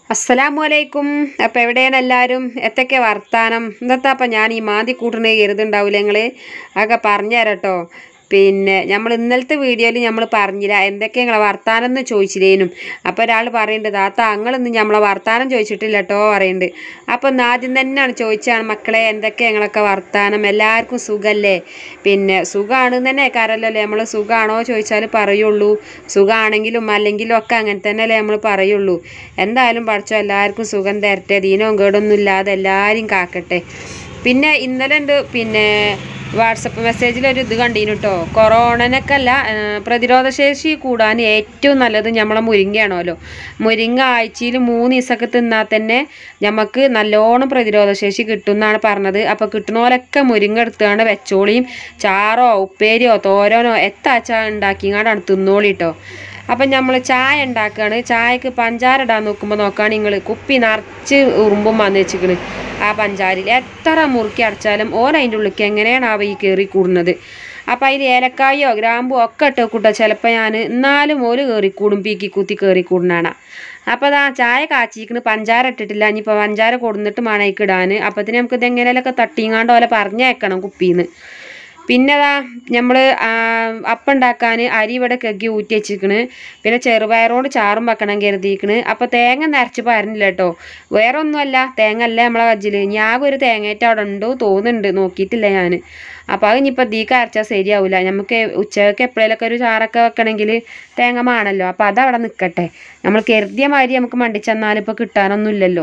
അസ്സലാമു അലൈക്കും അപ്പം എവിടെയാണ് എല്ലാവരും എത്തൊക്കെ വർത്താനം എന്താ അപ്പം ഞാൻ ഈ മാന്തി കൂട്ടണേ കരുതുണ്ടാവില്ല നിങ്ങൾ അതൊക്കെ പറഞ്ഞു തരാം കേട്ടോ പിന്നെ നമ്മൾ ഇന്നലത്തെ വീഡിയോയിൽ നമ്മൾ പറഞ്ഞില്ല എന്തൊക്കെ നിങ്ങളെ വർത്താനം എന്ന് ചോദിച്ചില്ലേനും അപ്പോൾ ഒരാൾ പറയുന്നുണ്ട് താത്ത അങ്ങളൊന്നും നമ്മളെ വർത്താനം ചോദിച്ചിട്ടില്ല കേട്ടോ പറയുന്നുണ്ട് അപ്പോൾ ഇന്ന് ആദ്യം തന്നെയാണ് ചോദിച്ചാണ് മക്കളെ എന്തൊക്കെ ഞങ്ങളൊക്കെ വർത്താനം എല്ലാവർക്കും സുഖമല്ലേ പിന്നെ സുഖമാണ് തന്നെ കാരല്ലോ അല്ലേ നമ്മൾ സുഖമാണോ ചോദിച്ചാൽ പറയുള്ളൂ സുഖമാണെങ്കിലും അല്ലെങ്കിലും ഒക്കെ അങ്ങനെ തന്നെയല്ലേ നമ്മൾ പറയുള്ളൂ എന്തായാലും പഠിച്ചോ എല്ലാവർക്കും സുഖം തരട്ടെ ദീനവും കേടൊന്നും ഇല്ലാതെ എല്ലാവരും കാക്കട്ടെ പിന്നെ ഇന്നലെ ഉണ്ട് പിന്നെ വാട്സപ്പ് മെസ്സേജിൽ ഒരു ഇത് കണ്ടീനു കേട്ടോ കൊറോണനൊക്കെയല്ല പ്രതിരോധശേഷി കൂടാൻ ഏറ്റവും നല്ലത് നമ്മളെ മുരിങ്ങയാണല്ലോ മുരിങ്ങ ആഴ്ചയിൽ മൂന്ന് ദിവസമൊക്കെ തിന്നാൽ തന്നെ നമുക്ക് നല്ലോണം പ്രതിരോധശേഷി കിട്ടും എന്നാണ് പറഞ്ഞത് അപ്പോൾ കിട്ടുന്നോലൊക്കെ മുരിങ്ങ എടുത്തുകൊണ്ട് വെച്ചോളിയും ചാറോ ഉപ്പേരിയോ തോരനോ എത്താച്ചാ ഉണ്ടാക്കിങ്ങാണ്ടാണ് തിന്നോളി കേട്ടോ അപ്പം നമ്മൾ ചായ ഉണ്ടാക്കുകയാണ് ചായക്ക് പഞ്ചാര ഇടാൻ നോക്കുമ്പോൾ നോക്കുകയാണ് നിങ്ങൾ കുപ്പി നിറച്ച് ഉറുമ്പും വന്ന് വെച്ചിക്കണ് ആ പഞ്ചാരയിൽ എത്ര മുറുക്കി അടച്ചാലും ഓൻ അതിൻ്റെ ഉള്ളിലേക്ക് എങ്ങനെയാണ് അവ ഈ കയറി കൂടുന്നത് അപ്പം അതിൽ ഏലക്കായോ ഗ്രാമ്പോ ഒക്കെ ഇട്ട് കൂട്ടോ ചിലപ്പോൾ ഞാൻ എന്നാലും ഒരു കയറി കൂടും പീക്കി കുത്തി കയറി കൂടുന്നാണ് അപ്പോൾ അതാ ചായ കാച്ചിക്കണ് പഞ്ചാര ഇട്ടിട്ടില്ല ഇനിയിപ്പോൾ പഞ്ചാര കൊടുന്നിട്ട് മണയ്ക്ക് ഇടാൻ അപ്പത്തിന് നമുക്ക് ഇതെങ്ങനെയൊക്കെ തട്ടിങ്ങാണ്ട് പോലെ പറഞ്ഞേക്കണം കുപ്പിന്ന് പിന്നെ അതാ നമ്മൾ അപ്പം ഉണ്ടാക്കാൻ അരി ഇവിടെ കെക്കി ഊറ്റി വെച്ചിരിക്കണ് പിന്നെ ചെറുപയറോട് ചാറും വെക്കണം കരുതിയിരിക്കണ് അപ്പോൾ തേങ്ങ നിറച്ച് പറഞ്ഞില്ല കേട്ടോ വേറെ ഒന്നുമല്ല തേങ്ങ അല്ല നമ്മളെ കജ്ജിൽ ഞാൻ ഒരു തേങ്ങയേറ്റ അവിടെ ഉണ്ടോ തോന്നുന്നുണ്ട് നോക്കിയിട്ടില്ല ഞാൻ അപ്പോൾ അത് ഇനിയിപ്പോൾ ദീക്ക് അരച്ചാൽ ശരിയാവില്ല നമുക്ക് ഉച്ചയ്ക്ക് എപ്പോഴേലൊക്കെ ഒരു ചാറൊക്കെ വെക്കണമെങ്കിൽ തേങ്ങ വേണമല്ലോ അപ്പോൾ അതവിടെ നിൽക്കട്ടെ നമ്മൾ കരുതിയ മാതിരി നമുക്ക് മണ്ടിച്ചെന്നാൽ ഇപ്പോൾ കിട്ടാനൊന്നുമില്ലല്ലോ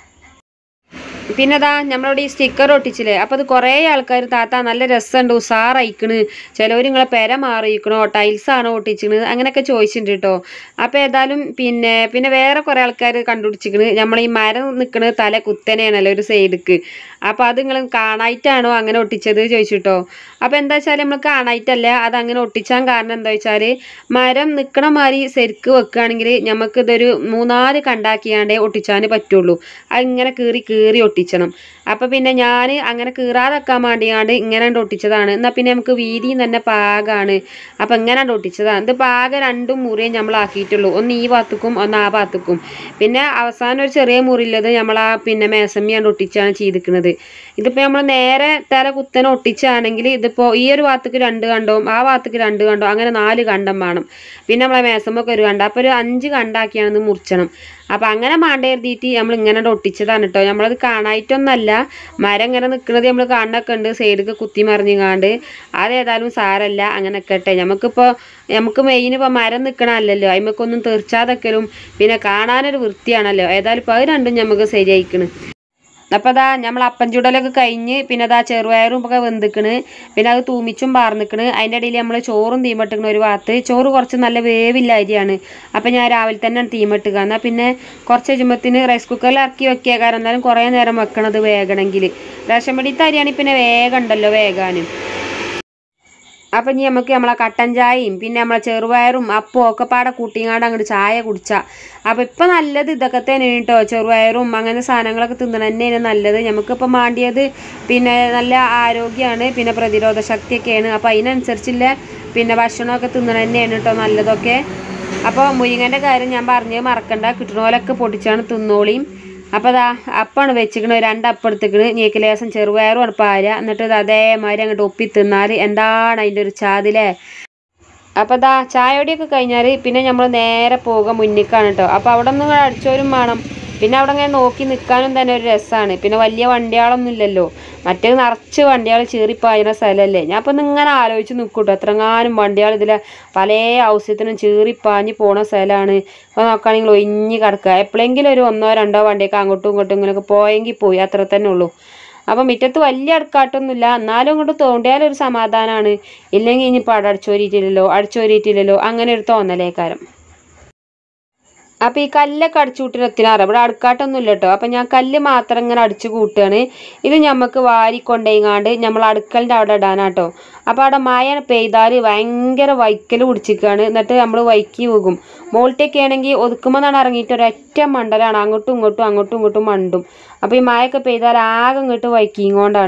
പിന്നെതാ നമ്മളവിടെ ഈ സ്റ്റിക്കർ ഒട്ടിച്ചില്ലേ അപ്പോൾ അത് കുറേ ആൾക്കാർ താത്ത നല്ല രസമുണ്ട് ഉസാറയിക്കണ് ചിലവർ നിങ്ങളെ പെര മാറിയിക്കണോ ടൈൽസ് ആണോ ഒട്ടിച്ചിക്കണ് അങ്ങനെയൊക്കെ ചോദിച്ചിട്ടുണ്ട് കേട്ടോ അപ്പോൾ ഏതായാലും പിന്നെ പിന്നെ വേറെ കുറേ ആൾക്കാർ കണ്ടുപിടിച്ചിക്കണ് നമ്മൾ ഈ മരം നിൽക്കുന്നത് തല കുത്തനെയാണല്ലോ ഒരു സൈഡിക്ക് അപ്പോൾ അത് നിങ്ങൾ കാണായിട്ടാണോ അങ്ങനെ ഒട്ടിച്ചത് ചോദിച്ചിട്ടോ അപ്പോൾ എന്താ വെച്ചാൽ നമ്മൾ കാണായിട്ടല്ല അത് അങ്ങനെ ഒട്ടിച്ചാൻ കാരണം എന്താ വെച്ചാൽ മരം നിൽക്കണ മാതിരി ശരിക്ക് വെക്കുകയാണെങ്കിൽ നമുക്ക് ഇതൊരു മൂന്നാല് കണ്ടാക്കിയാണ്ടേ ഒട്ടിച്ചാൻ പറ്റുള്ളൂ അത് ഇങ്ങനെ കീറി കീറി ഒട്ടിച്ചണം അപ്പോൾ പിന്നെ ഞാൻ അങ്ങനെ കീറാതെക്കാൻ വേണ്ടിയാണ്ട് ഇങ്ങനെ ഒട്ടിച്ചതാണ് എന്നാൽ പിന്നെ നമുക്ക് വീതിയും തന്നെ പാകമാണ് അപ്പോൾ ഇങ്ങനെ ഒട്ടിച്ചതാണ് ഇത് പാകം രണ്ടും മുറിയും നമ്മൾ ആക്കിയിട്ടുള്ളൂ ഒന്ന് ഈ ഭാഗത്തേക്കും ഒന്ന് ആ ഭാഗത്തേക്കും പിന്നെ അവസാനം ഒരു ചെറിയ മുറിയുള്ളത് നമ്മൾ ആ പിന്നെ മേസമ്മിയാണ്ട് ഒട്ടിച്ചാണ് ചെയ്തിരിക്കുന്നത് ഇതിപ്പോൾ നമ്മൾ നേരെ തല കുത്തനെ ഒട്ടിച്ചാണെങ്കിൽ ഇതിപ്പോൾ ഈ ഒരു ഭാഗത്തേക്ക് രണ്ട് കണ്ടവും ആ ഭാഗത്തേക്ക് രണ്ട് കണ്ടവും അങ്ങനെ നാല് കണ്ടം വേണം പിന്നെ നമ്മളെ മേസമ്മൊക്കെ ഒരു കണ്ട അപ്പോൾ ഒരു അഞ്ച് കണ്ടാക്കിയാണ് ഇത് മുറിച്ചണം അപ്പം അങ്ങനെ മാണ്ട എഴുതിയിട്ട് നമ്മൾ ഇങ്ങനെ ഒട്ടിച്ചതാണ് കേട്ടോ നമ്മളത് കാണായിട്ടൊന്നല്ല മരം ഇങ്ങനെ നിൽക്കുന്നത് നമ്മൾ കാണണൊക്കെ ഉണ്ട് സൈഡിൽ കുത്തി മറിഞ്ഞുകാണ്ട് അതേതായാലും സാരല്ല അങ്ങനെ കേട്ടെ നമുക്കിപ്പോൾ നമുക്ക് മെയിൻ ഇപ്പോൾ മരം നിൽക്കണമല്ലല്ലോ അതിമക്കൊന്നും തീർച്ചാതെക്കലും പിന്നെ കാണാനൊരു വൃത്തിയാണല്ലോ ഏതായാലും ഇപ്പോൾ അത് രണ്ടും നമുക്ക് ശരിയായിക്കണ് അപ്പോൾ അതാ നമ്മൾ അപ്പം ചുടലൊക്കെ കഴിഞ്ഞ് പിന്നെ അതാ ചെറുപയറും ഒക്കെ വെന്തിക്കണ് പിന്നെ അത് തൂമിച്ചും പാർന്നിക്കണ് അതിൻ്റെ ഇടയിൽ നമ്മൾ ചോറും തീമട്ടിക്കണ ഒരു ഭാഗത്ത് ചോറ് കുറച്ച് നല്ല വേവില്ല അരിയാണ് അപ്പം ഞാൻ രാവിലെ തന്നെ തീമട്ടുക എന്നാൽ പിന്നെ കുറച്ച് കഴിയുമ്പത്തിന് റൈസ് കുക്കറിൽ ഇറക്കി വെക്കുക കാരണം എന്നാലും കുറേ നേരം വെക്കണത് വേഗണമെങ്കിൽ റേഷൻ പിടിത്തെ അരിയാണെങ്കിൽ പിന്നെ വേഗം ഉണ്ടല്ലോ വേഗാനും അപ്പം ഇനി നമുക്ക് നമ്മളെ കട്ടൻ ചായയും പിന്നെ നമ്മളെ ചെറുപയറും അപ്പവും ഒക്കെ പാടെ കൂട്ടിങ്ങാണ്ട് അങ്ങോട്ട് ചായ കുടിച്ചാൽ അപ്പം ഇപ്പം നല്ലത് ഇതൊക്കെ തന്നെയാണ് കേട്ടോ ചെറുപയറും അങ്ങനെ സാധനങ്ങളൊക്കെ തിന്നണ തന്നെയാണ് നല്ലത് നമുക്കിപ്പം മാണ്ടിയത് പിന്നെ നല്ല ആരോഗ്യമാണ് പിന്നെ പ്രതിരോധ ശക്തിയൊക്കെയാണ് അപ്പം അതിനനുസരിച്ചുള്ള പിന്നെ ഭക്ഷണമൊക്കെ തിന്നണ തന്നെയാണ് കേട്ടോ നല്ലതൊക്കെ അപ്പോൾ മുരിങ്ങൻ്റെ കാര്യം ഞാൻ പറഞ്ഞത് മറക്കണ്ട കിട്ടുന്ന പോലെയൊക്കെ പൊടിച്ചാണ് തിന്നോളിയും അപ്പോൾ അതാ അപ്പാണ് വെച്ചിക്കണ് രണ്ട് അപ്പം എടുത്തിക്കണ് നീക്ക് ലേസം ചെറുപയറും ആണ് പാര എന്നിട്ട് ഇത് അതേമാതിരി അങ്ങോട്ട് ഒപ്പി തിന്നാൽ എന്താണ് അതിൻ്റെ ഒരു ചാതിലേ അപ്പോൾ ദാ ചായയോടെയൊക്കെ കഴിഞ്ഞാൽ പിന്നെ നമ്മൾ നേരെ പോകുക മുന്നിക്കാണ് കേട്ടോ അപ്പോൾ അവിടെ നിന്ന് അടിച്ചോരും വേണം പിന്നെ അവിടെ ഇങ്ങനെ നോക്കി നിൽക്കാനും തന്നെ ഒരു രസമാണ് പിന്നെ വലിയ വണ്ടികളൊന്നും ഇല്ലല്ലോ മറ്റേ നിറച്ച് വണ്ടികൾ ചീറിപ്പായുന്ന സ്ഥലമല്ലേ ഞാൻ അപ്പം ഇങ്ങനെ ആലോചിച്ച് നിൽക്കൂട്ടോ എത്രങ്ങാനും വണ്ടികൾ ഇതിൽ പല ആവശ്യത്തിനും ചീറിപ്പാഞ്ഞ് പോണ സ്ഥലമാണ് അപ്പോൾ നോക്കുകയാണെങ്കിൽ ഒഴിഞ്ഞ് കിടക്കുക എപ്പോഴെങ്കിലും ഒരു ഒന്നോ രണ്ടോ വണ്ടിയൊക്കെ അങ്ങോട്ടും ഇങ്ങോട്ടും ഇങ്ങനെയൊക്കെ പോയെങ്കിൽ പോയി അത്ര തന്നെ ഉള്ളൂ അപ്പം മുറ്റത്ത് വലിയ അടുക്കാട്ടൊന്നുമില്ല എന്നാലും ഇങ്ങോട്ട് തോണ്ടിയാലൊരു സമാധാനമാണ് ഇല്ലെങ്കിൽ ഇനിയിപ്പോൾ അവിടെ അടിച്ചോരിയിട്ടില്ലല്ലോ അടിച്ചോരിയിട്ടില്ലല്ലോ അങ്ങനെ ഒരു തോന്നലേക്കാരം അപ്പോൾ ഈ കല്ലൊക്കെ അടിച്ചു കൂട്ടിനെത്തിനാറ് ഇവിടെ അടുക്കാട്ടൊന്നും ഇല്ല കേട്ടോ അപ്പം ഞാൻ കല്ല് മാത്രം ഇങ്ങനെ അടിച്ചു കൂട്ടുകയാണ് ഇത് ഞമ്മക്ക് വാരി കൊണ്ടുപോയിങ്ങാണ്ട് നമ്മൾ അടുക്കലിൻ്റെ അവിടെ ഇടാനാട്ടോ അപ്പോൾ അവിടെ മഴ പെയ്താൽ ഭയങ്കര വൈക്കൽ പിടിച്ചിരിക്കുകയാണ് എന്നിട്ട് നമ്മൾ വൈക്കി പോകും മോൾട്ടൊക്കെ ആണെങ്കിൽ ഒതുക്കുമ്പോൾ നിന്നാണ് ഇറങ്ങിയിട്ട് ഒരൊറ്റ മണ്ടലാണ് അങ്ങോട്ടും ഇങ്ങോട്ടും അങ്ങോട്ടും ഇങ്ങോട്ടും മണ്ടും അപ്പോൾ ഈ മഴയൊക്കെ പെയ്താൽ ആകെ ഇങ്ങോട്ട് വൈക്കിങ്ങോണ്ടാണ്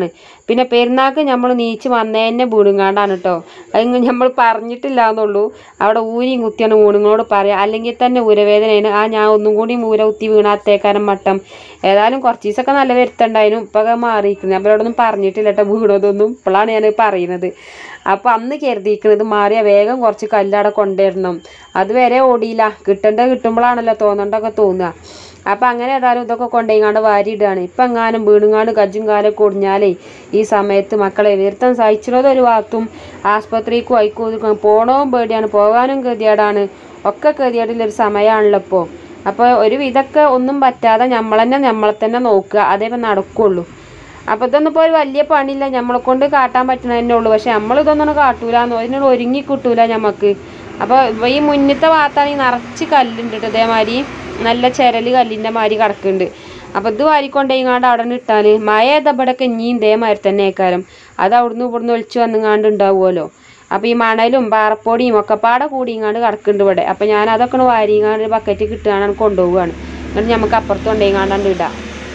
പിന്നെ പെരുന്നാൾക്ക് നമ്മൾ നീച്ച് വന്നതന്നെ വീടുങ്ങാണ്ടാണ് കേട്ടോ അത് നമ്മൾ പറഞ്ഞിട്ടില്ല എന്നുള്ളൂ അവിടെ ഊരിയും കുത്തിയാണ് ഊണുങ്ങളോട് പറയാം അല്ലെങ്കിൽ തന്നെ ഊരവേദനയാണ് ആ ഞാൻ ഒന്നും കൂടി ഊര കുത്തി വീണാത്തേക്കാരം മട്ടം ഏതായാലും കുറച്ച് ദിവസമൊക്കെ നല്ല വരുത്തുണ്ടായിരുന്നു ഇപ്പൊക്കെ മാറിയിരിക്കുന്നത് അപ്പോൾ അവരോടൊന്നും പറഞ്ഞിട്ടില്ല കേട്ടോ വീണതൊന്നും ഇപ്പോഴാണ് ഞാൻ പറയുന്നത് അപ്പോൾ അന്ന് കരുതിയിരിക്കുന്നത് മാറിയ വേഗം കുറച്ച് കല്ലവിടെ കൊണ്ടുവരണം അതുവരെ ഓടിയില്ല കിട്ടേണ്ടത് കിട്ടുമ്പോഴാണല്ലോ തോന്നണ്ടൊക്കെ തോന്നുക അപ്പം അങ്ങനെ ഏതായാലും ഇതൊക്കെ കൊണ്ടുപോയിങ്ങാണ്ട് വാരിയിടുകയാണ് ഇപ്പം എങ്ങാനും വീണുങ്ങാണ്ട് കജ്ജും കാലൊക്കെ ഒടിഞ്ഞാലേ ഈ സമയത്ത് മക്കളെ വീർത്തം സഹിച്ചിടത് ഒരു ഭാഗത്തും ആസ്പത്രിക്കും അയക്കും പോണവും പേടിയാണ് പോകാനും ഗതികേടാണ് ഒക്കെ ഗതികേടിലൊരു സമയമാണല്ലോ ഇപ്പോൾ അപ്പോൾ ഒരു വിധമൊക്കെ ഒന്നും പറ്റാതെ നമ്മൾ തന്നെ നമ്മളെ തന്നെ നോക്കുക അതേ ഇപ്പം നടക്കുള്ളൂ അപ്പോൾ ഇതൊന്നും ഇപ്പോൾ ഒരു വലിയ പണിയില്ല നമ്മളെ കൊണ്ട് കാട്ടാൻ പറ്റണതന്നെ ഉള്ളൂ പക്ഷെ നമ്മൾ ഇതൊന്നും കാട്ടൂലെന്നോ അതിനോട് ഒരുങ്ങി കിട്ടൂല നമുക്ക് അപ്പോൾ ഈ മുന്നത്തെ ഭാഗത്താണെങ്കിൽ നിറച്ച് കല്ലുണ്ട് ട്ടോ ഇതേമാതിരി നല്ല ചിരല് കല്ലിൻ്റെ മാതിരി കിടക്കുന്നുണ്ട് അപ്പോൾ ഇത് വാരിക്കൊണ്ടേങ്ങാണ്ട് അവിടെ നിന്ന് ഇട്ടാൽ മഴ ഇതവിടെയൊക്കെ ഇനിയും ഇതേമാതിരി തന്നെ ആക്കാരം അത് അവിടുന്ന് ഇവിടുന്ന് ഒളിച്ച് വന്നുങ്ങാണ്ട് ഉണ്ടാവുമല്ലോ അപ്പോൾ ഈ മണലും പാറപ്പൊടിയും ഒക്കെ പാടെ കൂടിങ്ങാണ്ട് കിടക്കുന്നുണ്ട് ഇവിടെ അപ്പോൾ ഞാൻ അതൊക്കെ ഒന്ന് വാരിങ്ങാണ്ട് ബക്കറ്റ് കിട്ടുകയാണ് കൊണ്ടുപോവുകയാണ് എന്നിട്ട് നമുക്ക് അപ്പുറത്ത് കൊണ്ടുപോയിങ്ങാണ്ടാണ്ട് ഇടാം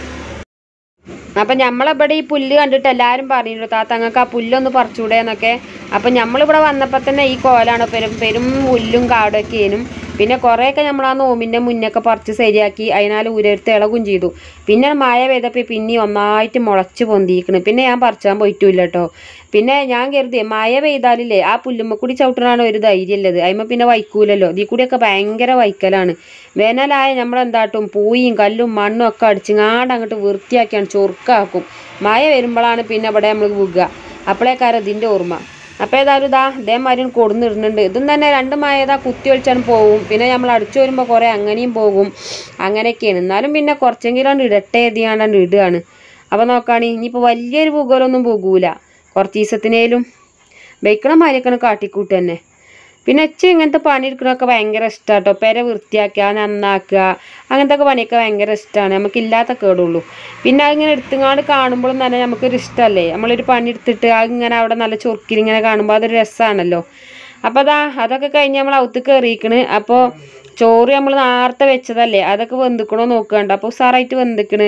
അപ്പം നമ്മളിവിടെ ഈ പുല്ല് കണ്ടിട്ട് എല്ലാവരും പറഞ്ഞിട്ടുണ്ട് താത്ത അങ്ങക്ക് ആ പുല്ലൊന്ന് പറിച്ചൂടെ എന്നൊക്കെ അപ്പം നമ്മളിവിടെ വന്നപ്പോൾ തന്നെ ഈ കോലാണ് പെരും പെരും പുല്ലും കാടൊക്കെ ആയിരുന്നു പിന്നെ കുറേയൊക്കെ നമ്മൾ ആ നോമ്പിൻ്റെ മുന്നൊക്കെ പറിച്ച് ശരിയാക്കി അതിനാൽ ഊരെടുത്ത് ഇളകും ചെയ്തു പിന്നെ മഴ പെയ്തപ്പോൾ പിന്നെ ഒന്നായിട്ട് മുളച്ച് പൊന്തിയിരിക്കണ് പിന്നെ ഞാൻ പറിച്ചാൻ പോയിട്ടില്ല കേട്ടോ പിന്നെ ഞാൻ കരുതി മഴ പെയ്താലില്ലേ ആ പുല്ലുമ്മ കൂടി ചവിട്ടണാണ് ഒരു ധൈര്യമുള്ളത് അതിമ്മ പിന്നെ വൈക്കൂലല്ലോ ഇതിൽ കൂടിയൊക്കെ ഭയങ്കര വൈക്കലാണ് വേനലായ നമ്മളെന്താട്ടും പൂയും കല്ലും മണ്ണും ഒക്കെ അടിച്ചിങ്ങാണ്ട് അങ്ങോട്ട് വൃത്തിയാക്കിയാണ് ചൊറുക്കാക്കും മഴ വരുമ്പോഴാണ് പിന്നെ ഇവിടെ നമ്മൾ വീഴുക അപ്പോഴേക്കാരം ഇതിൻ്റെ ഓർമ്മ അപ്പോൾ ഏതായാലും ഇതാ ഇതേമാതിരി കൊടുന്നിടുന്നുണ്ട് ഇതും തന്നെ രണ്ട് മഴ ഇതാ കുത്തി ഒളിച്ചാണ് പോവും പിന്നെ നമ്മൾ അടിച്ചു വരുമ്പോൾ കുറേ അങ്ങനെയും പോകും അങ്ങനെയൊക്കെയാണ് എന്നാലും പിന്നെ കുറച്ചെങ്കിലും ഇടട്ടെ എഴുതിയാണ്ട് ഇടുകയാണ് അപ്പോൾ നോക്കുകയാണെങ്കിൽ ഇനിയിപ്പോൾ വലിയൊരു പുകലൊന്നും പോകൂല കുറച്ച് ദിവസത്തിനേലും വെയ്ക്കണ മാതിരിയൊക്കെയാണ് കാട്ടിക്കൂട്ട് തന്നെ പിന്നെ എച്ച് ഇങ്ങനത്തെ പണിയെടുക്കണതൊക്കെ ഭയങ്കര ഇഷ്ടമാണ് കേട്ടോ പെര വൃത്തിയാക്കുക നന്നാക്കുക അങ്ങനത്തെ ഒക്കെ പണിയൊക്കെ ഭയങ്കര ഇഷ്ടമാണ് നമുക്ക് ഇല്ലാത്ത കേടുള്ളൂ പിന്നെ അതിങ്ങനെ എടുത്തുങ്ങാണ്ട് കാണുമ്പോഴും തന്നെ നമുക്കൊരു ഇഷ്ടമല്ലേ നമ്മളൊരു പണി എടുത്തിട്ട് അതിങ്ങനെ അവിടെ നല്ല ചൊറുക്കിൽ ഇങ്ങനെ കാണുമ്പോൾ അതൊരു രസമാണല്ലോ അപ്പോൾ അതാ അതൊക്കെ കഴിഞ്ഞ് നമ്മൾ അകത്ത് കയറിയിക്കണ് അപ്പോൾ ചോറ് നമ്മൾ നേരത്തെ വെച്ചതല്ലേ അതൊക്കെ വെന്തിക്കണോ നോക്കണ്ട അപ്പോൾ ഉസാറായിട്ട് വെന്തിക്കണ്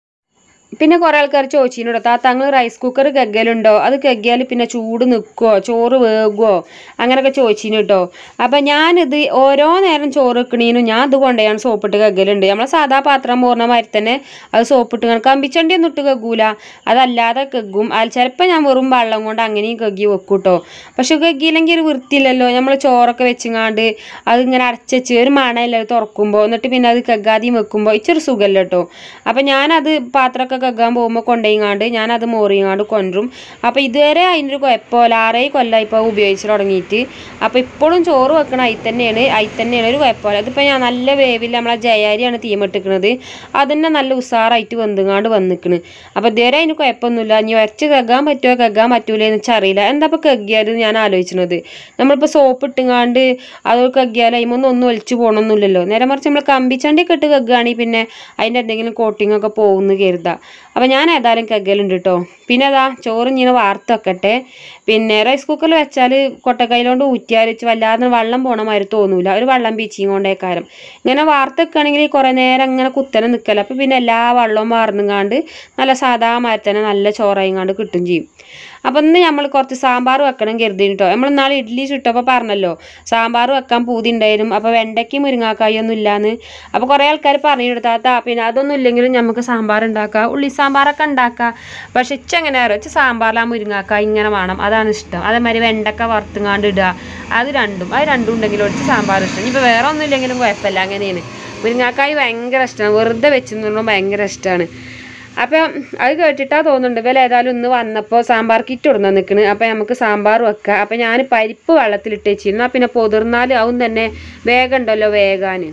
പിന്നെ കുറേ ആൾക്കാർ ചോദിച്ചിട്ടോ താത്ത നിങ്ങൾ റൈസ് കുക്കർ കഗ്ഗലുണ്ടോ അത് കഗ്ഗിയാൽ പിന്നെ ചൂട് നിൽക്കുമോ ചോറ് വേകുമോ അങ്ങനെയൊക്കെ ചോദിച്ചിന് കേട്ടോ അപ്പം ഞാനിത് ഓരോ നേരം ചോറ് വെക്കണീനും ഞാൻ ഇത് കൊണ്ടുപോയാണ് സോപ്പിട്ട് കഗ്ഗലുണ്ട് നമ്മളെ സാധാ പാത്രം പോർണ മാതിരി തന്നെ അത് സോപ്പിട്ട് കാണും കമ്പിച്ചണ്ടി ഒന്നും ഇട്ട് കഗ്ഗൂല അതല്ലാതെ കഗ്ഗും അത് ചിലപ്പോൾ ഞാൻ വെറും വെള്ളം കൊണ്ട് അങ്ങനെയും കഗ്ഗി വെക്കും കേട്ടോ പക്ഷെ കഗ്ഗിയില്ലെങ്കിൽ ഒരു വൃത്തിയില്ലല്ലോ നമ്മൾ ചോറൊക്കെ വെച്ചിങ്ങാണ്ട് അതിങ്ങനെ അടച്ചുവെച്ച് ഒരു മണയല്ലേ അത് തുറക്കുമ്പോൾ എന്നിട്ട് പിന്നെ അത് കഗ്ഗാതെയും വെക്കുമ്പോൾ ഇച്ചൊരു സുഖമല്ല കേട്ടോ അപ്പം ഞാനത് പാത്രമൊക്കെ കഗ്ഗാൻ പോകുമ്പോൾ കൊണ്ടുപോയിങ്ങാണ്ട് ഞാനത് മോറിയങ്ങാണ്ട് കൊണ്ടുവരും അപ്പോൾ ഇതുവരെ അതിനൊരു കുഴപ്പമില്ല ആറേ കൊല്ലമായി ഇപ്പോൾ ഉപയോഗിച്ച് തുടങ്ങിയിട്ട് അപ്പോൾ ഇപ്പോഴും ചോറ് വെക്കണ അതിൽ തന്നെയാണ് അതിൽ തന്നെയാണ് ഒരു കുഴപ്പമില്ല ഇതിപ്പോൾ ഞാൻ നല്ല വേവിൽ നമ്മളെ ജയാരിയാണ് തീമിട്ടിക്കണത് അതന്നെ നല്ല ഉസാറായിട്ട് വെന്തുങ്ങാണ്ട് വന്നിക്കണ് അപ്പോൾ ഇതുവരെ അതിന് കുഴപ്പമൊന്നുമില്ല ഇനി വരച്ച് കഗ്ഗാൻ പറ്റുമോ കഗ്ഗാൻ പറ്റൂലേ എന്ന് വെച്ചാൽ അറിയില്ല എന്താ ഇപ്പോൾ കഗ്ഗിയാൽ ഞാൻ ആലോചിച്ചത് നമ്മളിപ്പോൾ സോപ്പ് ഇട്ടുങ്ങാണ്ട് അത് കഗ്ഗിയാൽ അതിമൊന്നും ഒന്നും ഒലിച്ച് പോകണമെന്നില്ലല്ലോ നേരെ മറിച്ച് നമ്മൾ കമ്പിച്ചണ്ടിയൊക്കെ ഇട്ട് കഗ്ഗുകയാണെങ്കിൽ പിന്നെ അതിൻ്റെ എന്തെങ്കിലും കോട്ടിംഗ് ഒക്കെ പോകുമെന്ന് കരുതാം അപ്പോൾ ഞാൻ ഏതായാലും കഗ്ഗലുണ്ട് കേട്ടോ പിന്നെ അതാ ചോറ് ഇങ്ങനെ വാർത്ത് വെക്കട്ടെ പിന്നെ റൈസ് കുക്കറിൽ വെച്ചാൽ കൊട്ടക്കൈലോണ്ട് ഊറ്റിയാൽ ഇച്ച് വല്ലാതെ വെള്ളം പോണ മാതിരി തോന്നൂല ഒരു വെള്ളം പീച്ചിയും കൊണ്ടേക്കാരം ഇങ്ങനെ വാർത്ത് വെക്കുകയാണെങ്കിൽ കുറേ നേരം ഇങ്ങനെ കുത്തനെ നിൽക്കല അപ്പോൾ പിന്നെ എല്ലാ വെള്ളവും വാർന്നുങ്ങാണ്ട് നല്ല സാധാ മാതിരി തന്നെ നല്ല ചോറായിങ്ങാണ്ട് കിട്ടും ചെയ്യും അപ്പം ഇന്ന് നമ്മൾ കുറച്ച് സാമ്പാർ വെക്കണം കരുതി കേട്ടോ നമ്മൾ നാളെ ഇഡ്ഡലി ചുട്ടപ്പോൾ പറഞ്ഞല്ലോ സാമ്പാർ വെക്കാൻ പൂതി ഉണ്ടായിരുന്നു അപ്പോൾ വെണ്ടയ്ക്കും മുരിങ്ങാക്കായി ഒന്നും ഇല്ലാന്ന് അപ്പോൾ കുറേ ആൾക്കാർ പറഞ്ഞെടുത്താത്ത പിന്നെ അതൊന്നും ഇല്ലെങ്കിലും നമുക്ക് സാമ്പാർ ഉണ്ടാക്കാം ഉള്ളി സാമ്പാറൊക്കെ ഉണ്ടാക്കാം പക്ഷെ ഇച്ച എങ്ങനെ അറിയാം ഇച്ച സാമ്പാറിൽ ആ മുരിങ്ങാക്കായി ഇങ്ങനെ വേണം അതാണ് ഇഷ്ടം അതേമാതിരി വെണ്ടക്ക വറുത്തുങ്ങാണ്ട് ഇടുക അത് രണ്ടും അത് രണ്ടും ഉണ്ടെങ്കിലും ഒഴിച്ച് സാമ്പാർ ഇഷ്ടം ഇനിയിപ്പോൾ വേറെ ഒന്നും ഇല്ലെങ്കിലും കുഴപ്പമില്ല അങ്ങനെയാണ് മുരിങ്ങാക്കായി ഭയങ്കര ഇഷ്ടമാണ് വെറുതെ വെച്ചെന്നു ഭയങ്കര ഇഷ്ടമാണ് അപ്പം അത് കേട്ടിട്ടാ തോന്നുന്നുണ്ട് ഇവൽ ഏതായാലും ഇന്ന് വന്നപ്പോൾ സാമ്പാർ കിറ്റ് ഇടുന്ന നിൽക്കണ് അപ്പം നമുക്ക് സാമ്പാർ വെക്കാം അപ്പം ഞാൻ പരിപ്പ് വെള്ളത്തിലിട്ട് വെച്ചിരുന്നു പിന്നെ പൊതിർന്നാൽ അതും തന്നെ വേഗം ഉണ്ടല്ലോ വേഗാൻ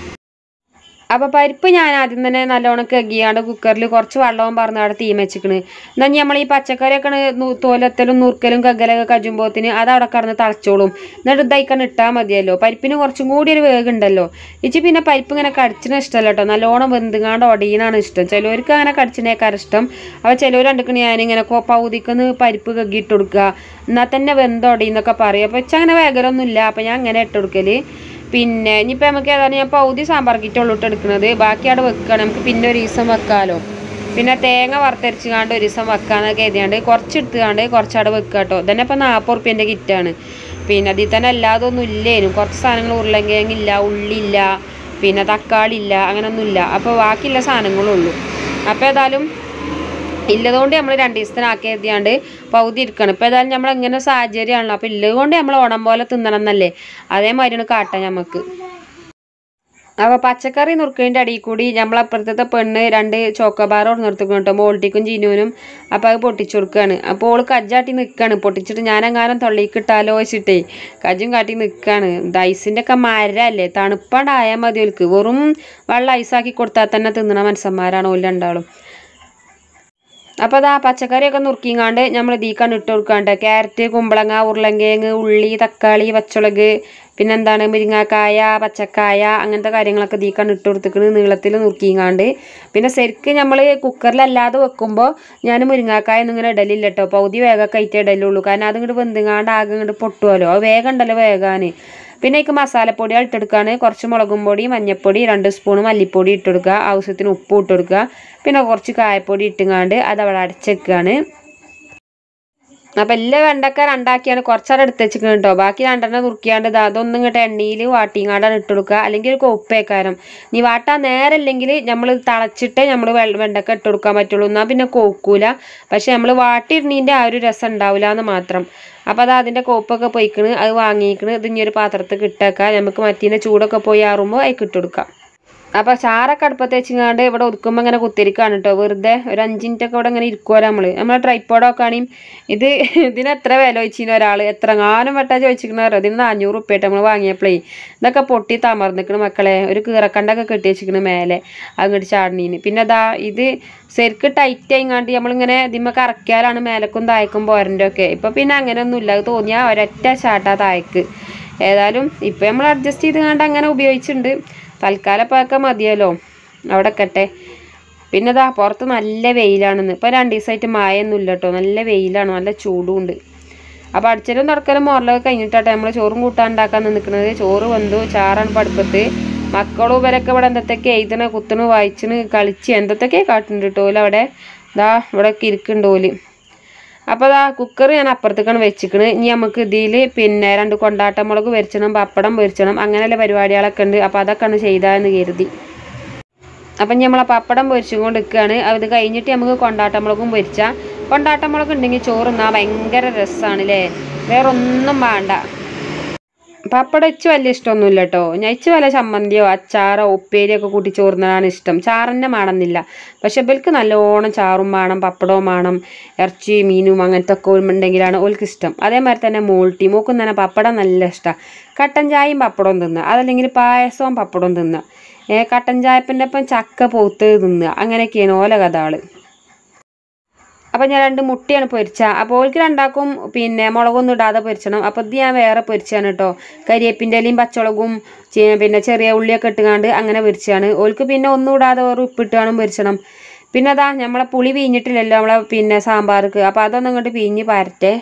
അപ്പോൾ പരിപ്പ് ഞാൻ ആദ്യം തന്നെ നല്ലോണം കെകിയാണ്ട് കുക്കറിൽ കുറച്ച് വെള്ളവും പറഞ്ഞ് അവിടെ തീ വെച്ചിക്കണ് എന്നാൽ നമ്മൾ ഈ പച്ചക്കറിയൊക്കെ നു- തോലത്തലും നുറുക്കലും കഗ്ഗലൊക്കെ കജുമ്പോത്തിന് അത് അവിടെ കടന്ന് തളച്ചോളും എന്നിട്ട് ഇതായിക്കാൻ ഇട്ടാൽ മതിയല്ലോ പരിപ്പിന് കുറച്ചും കൂടി ഒരു വേഗുണ്ടല്ലോ ഇച്ചി പിന്നെ പരിപ്പ് ഇങ്ങനെ കടിച്ചിന് ഇഷ്ടമല്ല കേട്ടോ നല്ലോണം വെന്തുങ്ങാണ്ട് ഒടിയനാണ് ഇഷ്ടം ചിലവർക്ക് അങ്ങനെ കടിച്ചിനേക്കാർ ഇഷ്ടം അപ്പോൾ ചിലവർ കണ്ടിക്കണ ഞാനിങ്ങനെ കൊ- പകുതിക്കൊന്ന് പരിപ്പ് കഗ്ഗി ഇട്ട് കൊടുക്കുക എന്നാൽ തന്നെ വെന്തൊടിയെന്നൊക്കെ പറയും അപ്പോൾ ഇച്ച അങ്ങനെ വേഗലൊന്നും ഇല്ല അപ്പോൾ ഞാൻ അങ്ങനെ ഇട്ട് കൊടുക്കല് പിന്നെ ഇനിയിപ്പോൾ നമുക്ക് ഏതായാലും ഞാൻ പൗതി സാമ്പാർ കിറ്റുള്ളൂ ഇട്ട് എടുക്കുന്നത് ബാക്കി അവിടെ വെക്കുകയാണ് നമുക്ക് പിന്നെ ഒരു ദിവസം വെക്കാമല്ലോ പിന്നെ തേങ്ങ വറുത്തരച്ചുകാണ്ട് ഒരു ദിവസം വെക്കാന്നൊക്കെ എഴുതിയാണ്ട് കുറച്ച് എടുത്തുകാണ്ട് കുറച്ചവിടെ വെക്കുക കേട്ടോ ഇതന്നെ ഇപ്പം നാൽപ്പത് റുപ്യേൻ്റെ കിറ്റാണ് പിന്നെ അതിൽ തന്നെ അല്ലാതെ ഒന്നും ഇല്ലേനും കുറച്ച് സാധനങ്ങൾ ഉരുളങ്കിഴങ്ങില്ല ഉള്ളില്ല പിന്നെ തക്കാളി ഇല്ല അങ്ങനൊന്നുമില്ല അപ്പോൾ ബാക്കിയുള്ള സാധനങ്ങളുള്ളൂ അപ്പോൾ ഏതായാലും ഇല്ലതുകൊണ്ട് നമ്മൾ രണ്ട് ദിവസത്തിനാക്കി എഴുതിയാണ്ട് പകുതി ഇരിക്കണം ഇപ്പോൾ ഏതായാലും നമ്മൾ ഇങ്ങനെ സാഹചര്യമാണല്ലോ അപ്പോൾ ഇല്ലതുകൊണ്ട് നമ്മൾ ഓണം പോലെ തിന്നണം എന്നല്ലേ അതേമാതിരിയാണ് കാട്ടാൻ നമുക്ക് അപ്പോൾ പച്ചക്കറി നുറുക്കിൻ്റെ അടിയിൽ കൂടി നമ്മളപ്പുറത്തെ പെണ്ണ് രണ്ട് ചോക്കോബാർ നിർത്തുക്കും കേട്ടോ മോൾട്ടിക്കും ജീനുവിനും അപ്പോൾ അത് പൊട്ടിച്ചു കൊടുക്കുകയാണ് അപ്പോൾ ഓള് കജ്ജാട്ടി നിൽക്കുകയാണ് പൊട്ടിച്ചിട്ട് ഞാനെങ്ങാനും തൊള്ളിക്ക് ഇട്ടാലോ വെച്ചിട്ടേ കജ്ജും കാട്ടി നിൽക്കുകയാണ് ഐസിൻ്റെ ഒക്കെ മരല്ലേ തണുപ്പാണ്ടായാൽ മതി ഓൽക്ക് വെറും വെള്ളം ഐസാക്കി കൊടുത്താൽ തന്നെ തിന്നണ മനുഷ്യന്മാരാണ് ഓല് രണ്ടാളും അപ്പോൾ അതാ പച്ചക്കറിയൊക്കെ നുറുക്കിങ്ങാണ്ട് നമ്മൾ ഇതിക്കാണ്ട് ഇട്ട് കൊടുക്കാണ്ട് ക്യാരറ്റ് കുമ്പളങ്ങ ഉരുളങ്കിഴങ്ങ് ഉള്ളി തക്കാളി പച്ചമുളക് പിന്നെന്താണ് മുരിങ്ങാക്കായ പച്ചക്കായ അങ്ങനത്തെ കാര്യങ്ങളൊക്കെ ഇതിക്കാണ്ട് ഇട്ട് കൊടുത്തിക്കണ് നീളത്തിൽ നുറുക്കിങ്ങാണ്ട് പിന്നെ ശരിക്ക് നമ്മൾ കുക്കറിലല്ലാതെ വെക്കുമ്പോൾ ഞാൻ മുരിങ്ങാക്കായ ഒന്നും ഇങ്ങനെ ഇടലില്ല കേട്ടോ പകുതി വേഗമൊക്കെ ആയിട്ട് ഇടലുള്ളൂ കാരണം അത് ഇങ്ങോട്ട് വെന്തുങ്ങാണ്ട് ആകെ ഇങ്ങോട്ട് പൊട്ടുമല്ലോ അത് വേഗം ഉണ്ടല്ലോ വേഗാന് പിന്നെ എനിക്ക് മസാലപ്പൊടികൾ ഇട്ടെടുക്കുകയാണ് കുറച്ച് മുളകും പൊടി മഞ്ഞൾപ്പൊടി രണ്ട് സ്പൂൺ മല്ലിപ്പൊടി ഇട്ടെടുക്കുക ആവശ്യത്തിന് ഉപ്പ് ഇട്ട് കൊടുക്കുക പിന്നെ കുറച്ച് കായപ്പൊടി ഇട്ടുങ്ങാണ്ട് അത് അവിടെ അടച്ചേക്കാണ് അപ്പം എല്ലാ വെണ്ടക്ക രണ്ടാക്കിയാണ് കുറച്ചവിടെ എടുത്ത് വെച്ചിരിക്കുന്നത് കേട്ടോ ബാക്കി രണ്ടെണ്ണം നുറുക്കിയാണ്ട് ഇത് അതൊന്നും ഇങ്ങോട്ട് എണ്ണയിൽ വാട്ടിങ്ങാണ്ടാണ് ഇട്ട് കൊടുക്കുക അല്ലെങ്കിൽ ഒരു കൊപ്പേക്കാരം നീ വാട്ടാൻ നേരല്ലെങ്കിൽ നമ്മൾ തളച്ചിട്ടേ നമ്മൾ വെണ്ടക്ക ഇട്ട് കൊടുക്കാൻ പറ്റുള്ളൂ എന്നാൽ പിന്നെ കൊക്കൂല പക്ഷെ നമ്മൾ വാട്ടിയിടുന്നതിൻ്റെ ആ ഒരു രസം ഉണ്ടാവില്ല എന്ന് മാത്രം അപ്പോൾ അത് അതിൻ്റെ കോപ്പൊക്കെ പോയിക്കണ് അത് വാങ്ങിക്കണ് ഇത് ഇനി ഒരു പാത്രത്തിൽ ഇട്ടേക്കാം നമുക്ക് മറ്റീൻ്റെ ചൂടൊക്കെ പോയി ആറുമ്പോൾ അതിൽ ഇട്ട് കൊടുക്കാം അപ്പോൾ ചാറൊക്കെ അടുപ്പത്ത് വെച്ചിങ്ങാണ്ട് ഇവിടെ ഒതുക്കുമ്പോൾ ഇങ്ങനെ കുത്തിരിക്കാണ് കേട്ടോ വെറുതെ ഒരു അഞ്ച് മിനിറ്റ് ഒക്കെ ഇവിടെ ഇങ്ങനെ ഇരിക്കുമല്ലോ നമ്മൾ നമ്മളെ ട്രൈപ്പോഡൊക്കെ ആണെങ്കിൽ ഇത് ഇതിന് എത്ര വില ചോദിച്ചിന് ഒരാൾ എത്ര കാലം വെട്ടാ ചോദിച്ചിരിക്കണോ ഇതിന് നാനൂറ് ഉപ്പയായിട്ട് നമ്മൾ വാങ്ങിയപ്പോഴേ ഇതൊക്കെ പൊട്ടി തമർന്നിക്കണ് മക്കളെ ഒരു കീറക്കണ്ടൊക്കെ കെട്ടി വെച്ചിരിക്കണ് മേലെ അങ്ങോട്ട് ചാടണീന് പിന്നെ അതാ ഇത് ശരിക്ക് ടൈറ്റ് ആയിങ്ങാണ്ട് നമ്മളിങ്ങനെ ഇതിമ്മ കറക്കിയാലാണ് മേലക്കും താഴേക്കും പോരൻ്റെ ഒക്കെ ഇപ്പം പിന്നെ അങ്ങനെയൊന്നുമില്ല അത് തോന്നിയാൽ ഒരൊറ്റ ചാട്ടാ താഴേക്ക് ഏതായാലും ഇപ്പം നമ്മൾ അഡ്ജസ്റ്റ് ചെയ്ത് കണ്ട് അങ്ങനെ ഉപയോഗിച്ചിട്ടുണ്ട് തൽക്കാലം ഇപ്പോൾ ഒക്കെ മതിയല്ലോ അവിടെ കട്ടെ പിന്നെ ഇതാ പുറത്ത് നല്ല വെയിലാണെന്ന് ഇപ്പോൾ രണ്ട് ദിവസമായിട്ട് മഴയൊന്നും ഇല്ല കേട്ടോ നല്ല വെയിലാണ് നല്ല ചൂടും ഉണ്ട് അപ്പോൾ അടിച്ചലും തുടക്കലും മോറലൊക്കെ കഴിഞ്ഞിട്ടാട്ടെ നമ്മൾ ചോറും കൂട്ടാൻ ഉണ്ടാക്കാൻ നിൽക്കുന്നത് ചോറ് വന്നു ചാറാണ് പടുപ്പത്ത് മക്കളും ഇവരൊക്കെ ഇവിടെ എന്തൊക്കെ എഴുതണ കുത്തണ് വായിച്ചണ് കളിച്ച് എന്തൊക്കെ കാട്ടുന്നുണ്ട് കേട്ടോ ഓല് അവിടെ ഇതാ ഇവിടെ ഇരിക്കുന്നുണ്ട് ഓല് അപ്പോൾ അതാ കുക്കർ ഞാൻ അപ്പുറത്തേക്കാണ് വെച്ചിക്കണ് ഇനി നമുക്ക് ഇതിൽ പിന്നെ രണ്ട് കൊണ്ടാട്ടമുളക് പൊരിച്ചണം പപ്പടം പൊരിച്ചണം അങ്ങനെയുള്ള പരിപാടികളൊക്കെ ഉണ്ട് അപ്പോൾ അതൊക്കെയാണ് ചെയ്താന്ന് കരുതി അപ്പം ഇനി നമ്മളെ പപ്പടം പൊരിച്ചുകൊണ്ട് നിൽക്കുകയാണ് അത് കഴിഞ്ഞിട്ട് നമുക്ക് കൊണ്ടാട്ടമുളകും പൊരിച്ചാൽ കൊണ്ടാട്ടമുളക് ഉണ്ടെങ്കിൽ ചോറുന്നാൻ ഭയങ്കര രസമാണ് അല്ലേ വേറെ ഒന്നും വേണ്ട പപ്പടം ഇച്ച് വലിയ ഇഷ്ടമൊന്നുമില്ല കേട്ടോ ഞാൻ ഇച്ച് വല്ല ചമ്മന്തിയോ അച്ചാറോ ഉപ്പേരിയോ ഒക്കെ കൂട്ടി ചോറുന്നതാണ് ഇഷ്ടം ചാറന്നെ വേണമെന്നില്ല പക്ഷെ ഇവർക്ക് നല്ലോണം ചാറും വേണം പപ്പടവും വേണം ഇറച്ചി മീനും അങ്ങനത്തെ ഒക്കെ ഉണ്ടെങ്കിലാണ് ഓൾക്ക് ഇഷ്ടം അതേമാതിരി തന്നെ മോൾട്ടി മോക്കും തന്നെ പപ്പടം നല്ല ഇഷ്ടമാണ് കട്ടൻ ചായയും പപ്പടവും തിന്നുക അതല്ലെങ്കിൽ പായസവും പപ്പടവും തിന്നുക ഏ കട്ടൻ ചായപ്പിൻ്റെ ഒപ്പം ചക്ക പോത്ത് തിന്നുക അങ്ങനെയൊക്കെയാണ് ഓല കഥകൾ അപ്പം ഞാൻ രണ്ട് മുട്ടയാണ് പൊരിച്ച അപ്പോൾ ഓൾക്ക് രണ്ടാക്കും പിന്നെ മുളകൊന്നും ഇടാതെ പൊരിച്ചണം അപ്പോൾ ഇത് ഞാൻ വേറെ പൊരിച്ചാണ് കേട്ടോ കരിയേപ്പിൻ്റെ ഇലയും പച്ചമുളകും ചെ- പിന്നെ ചെറിയ ഉള്ളിയൊക്കെ ഇട്ടുകാണ്ട് അങ്ങനെ പൊരിച്ചാണ് ഓൾക്ക് പിന്നെ ഒന്നും ഇടാതെ വേറെ ഉപ്പിട്ടാണ് പൊരിച്ചണം പിന്നെ അതാ നമ്മളെ പുളി പിഴിഞ്ഞിട്ടില്ലല്ലോ നമ്മളെ പിന്നെ സാമ്പാർക്ക് അപ്പോൾ അതൊന്നും ഇങ്ങോട്ട് പിഴിഞ്ഞ് പാരട്ടെ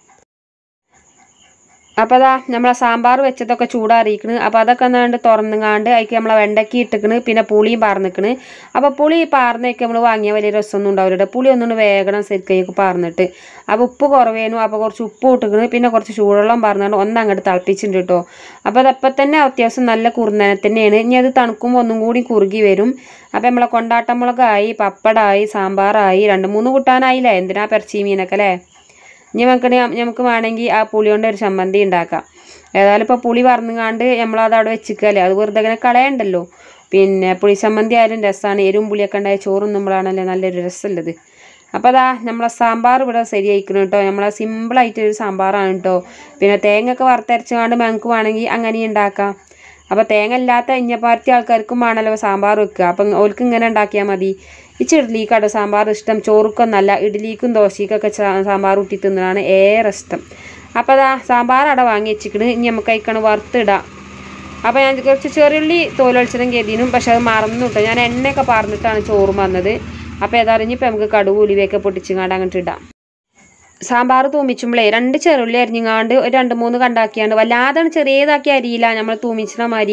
അപ്പോൾ അതാ നമ്മളെ സാമ്പാർ വെച്ചതൊക്കെ ചൂടാറിയിക്കണ് അപ്പോൾ അതൊക്കെ എന്നാണ്ട് തുറന്നുങ്ങാണ്ട് അതിക്ക് നമ്മളെ വെണ്ടയ്ക്ക് ഇട്ടിക്കണ് പിന്നെ പുളിയും പാർന്നിക്കണ് അപ്പോൾ പുളി പാർന്നൊക്കെ നമ്മൾ വാങ്ങിയ വലിയ രസമൊന്നും ഉണ്ടാവില്ല പുളി ഒന്നുകൊണ്ട് വേഗം ശരിക്കും പാർന്നിട്ട് അപ്പോൾ ഉപ്പ് കുറവേനു അപ്പോൾ കുറച്ച് ഉപ്പ് ഇട്ടിക്കണ് പിന്നെ കുറച്ച് ചൂടുവെള്ളം പാർന്നുകൊണ്ട് ഒന്ന് അങ്ങോട്ട് തിളപ്പിച്ചിട്ടുണ്ട് കേട്ടോ അപ്പോൾ അതപ്പം തന്നെ അത്യാവശ്യം നല്ല കുറുന്നനെ തന്നെയാണ് ഇനി അത് തണുക്കുമ്പോൾ ഒന്നും കൂടി കുറുകി വരും അപ്പോൾ നമ്മളെ കൊണ്ടാട്ടമുളകായി പപ്പടമായി സാമ്പാറായി രണ്ട് മൂന്ന് കൂട്ടാനായില്ലേ എന്തിനാ പെരച്ചി മീനൊക്കെ അല്ലേ ഇനി നമുക്ക് നമുക്ക് വേണമെങ്കിൽ ആ പുളി കൊണ്ട് ഒരു ചമ്മന്തി ഉണ്ടാക്കാം ഏതായാലും ഇപ്പോൾ പുളി പറന്നുകാണ്ട് നമ്മളത് അവിടെ വെച്ചിക്കല്ലേ അത് വെറുതെ ഇങ്ങനെ കളയണ്ടല്ലോ പിന്നെ പുളി ചമ്മന്തി ആയാലും രസമാണ് എരിവും പുളിയൊക്കെ ഉണ്ടായ ചോറും നമ്മളാണല്ലേ നല്ലൊരു രസമുള്ളത് അപ്പോൾ അതാ നമ്മളെ സാമ്പാർ ഇവിടെ ശരിയായിക്കണം കേട്ടോ നമ്മളെ സിമ്പിളായിട്ടൊരു സാമ്പാറാണ് കേട്ടോ പിന്നെ തേങ്ങ ഒക്കെ വറുത്തരച്ചുകൊണ്ട് നമുക്ക് വേണമെങ്കിൽ അങ്ങനെ ഉണ്ടാക്കാം അപ്പോൾ തേങ്ങ ഇല്ലാത്ത ഇഞ്ഞപ്പാർത്തി ആൾക്കാർക്കും വേണമല്ലോ സാമ്പാർ വെക്കുക അപ്പം ഓൽക്ക് ഇങ്ങനെ ഉണ്ടാക്കിയാൽ മതി ഇച്ചിരി ഇഡ്ലിക്കാട്ടോ സാമ്പാർ ഇഷ്ടം ചോറുക്കൊന്നല്ല ഇഡ്ലിക്കും ദോശയ്ക്കൊക്കെ ചാ- സാമ്പാർ കൂട്ടി തിന്നതാണ് ഏറെ ഇഷ്ടം അപ്പോൾ അതാ സാമ്പാർ അവിടെ വാങ്ങി വെച്ചിക്കണ് ഇനി നമുക്ക് കഴിക്കണം വറുത്തിടാം അപ്പോൾ ഞാൻ കുറച്ച് ചെറിയുള്ളി തോലൊളിച്ചിടും കരുതിനും പക്ഷെ അത് മറന്നു കേട്ടോ ഞാൻ എണ്ണയൊക്കെ പറഞ്ഞിട്ടാണ് ചോറും വന്നത് അപ്പോൾ ഏതായാലും ഇനിയിപ്പോൾ നമുക്ക് കടുക് ഉലുവയൊക്കെ പൊട്ടിച്ചിങ്ങാണ്ട് അങ്ങോട്ട് ഇടാം സാമ്പാർ തൂമിച്ചുമ്പളേ രണ്ട് ചെറുള്ളി അരിഞ്ഞിങ്ങാണ്ട് ഒരു രണ്ട് മൂന്ന് കണ്ടാക്കിയാണ്ട് വല്ലാതെ ചെറിയതാക്കി അരിയില്ല നമ്മൾ തൂമിച്ചിന മാതിരി